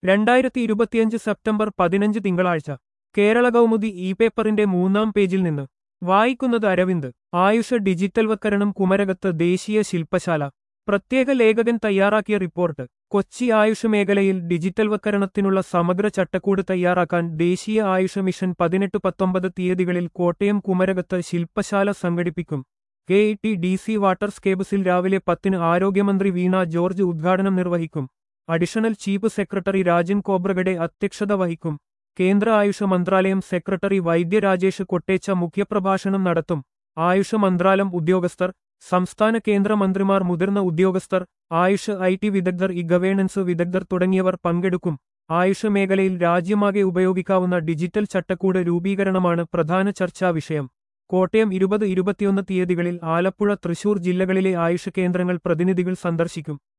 രണ്ടായിരത്തി ഇരുപത്തിയഞ്ച് സെപ്റ്റംബർ പതിനഞ്ച് തിങ്കളാഴ്ച കേരള കൗമുദി ഇ പേപ്പറിന്റെ മൂന്നാം പേജിൽ നിന്ന് വായിക്കുന്നത് അരവിന്ദ് ആയുഷ ഡിജിറ്റൽവത്കരണം കുമരകത്ത് ദേശീയ ശില്പശാല പ്രത്യേക ലേഖകൻ തയ്യാറാക്കിയ റിപ്പോർട്ട് കൊച്ചി ആയുഷ് മേഖലയിൽ ഡിജിറ്റൽവത്കരണത്തിനുള്ള സമഗ്ര ചട്ടക്കൂട് തയ്യാറാക്കാൻ ദേശീയ ആയുഷ മിഷൻ പതിനെട്ട് പത്തൊമ്പത് തീയതികളിൽ കോട്ടയം കുമരകത്ത് ശില്പശാല സംഘടിപ്പിക്കും K E T D C water സ്കേബ്സിൽ രാവിലെ പത്തിന് ആരോഗ്യമന്ത്രി വീണ ജോർജ് ഉദ്ഘാടനം നിർവഹിക്കും additional chief secretary Rajan Khobragade അധ്യക്ഷത വഹിക്കും കേന്ദ്ര ആയുഷ മന്ത്രാലയം സെക്രട്ടറി വൈദ്യ രാജേഷ് കൊട്ടേച്ച മുഖ്യപ്രഭാഷണം നടത്തും ആയുഷ മന്ത്രാലയം ഉദ്യോഗസ്ഥർ സംസ്ഥാന കേന്ദ്ര മന്ത്രിമാർ മുതിർന്ന ഉദ്യോഗസ്ഥർ ആയുഷ് ഐ ടി വിദഗ്ധർ ഇ ഗവേണൻസ് വിദഗ്ധർ തുടങ്ങിയവർ പങ്കെടുക്കും ആയുഷ മേഖലയിൽ രാജ്യമാകെ ഉപയോഗിക്കാവുന്ന ഡിജിറ്റൽ ചട്ടക്കൂട് രൂപീകരണമാണ് പ്രധാന ചർച്ചാ വിഷയം കോട്ടയം ഇരുപത് ഇരുപത്തിയൊന്ന് തീയതികളിൽ ആലപ്പുഴ തൃശൂർ ജില്ലകളിലെ ആയുഷ കേന്ദ്രങ്ങൾ പ്രതിനിധികൾ സന്ദർശിക്കും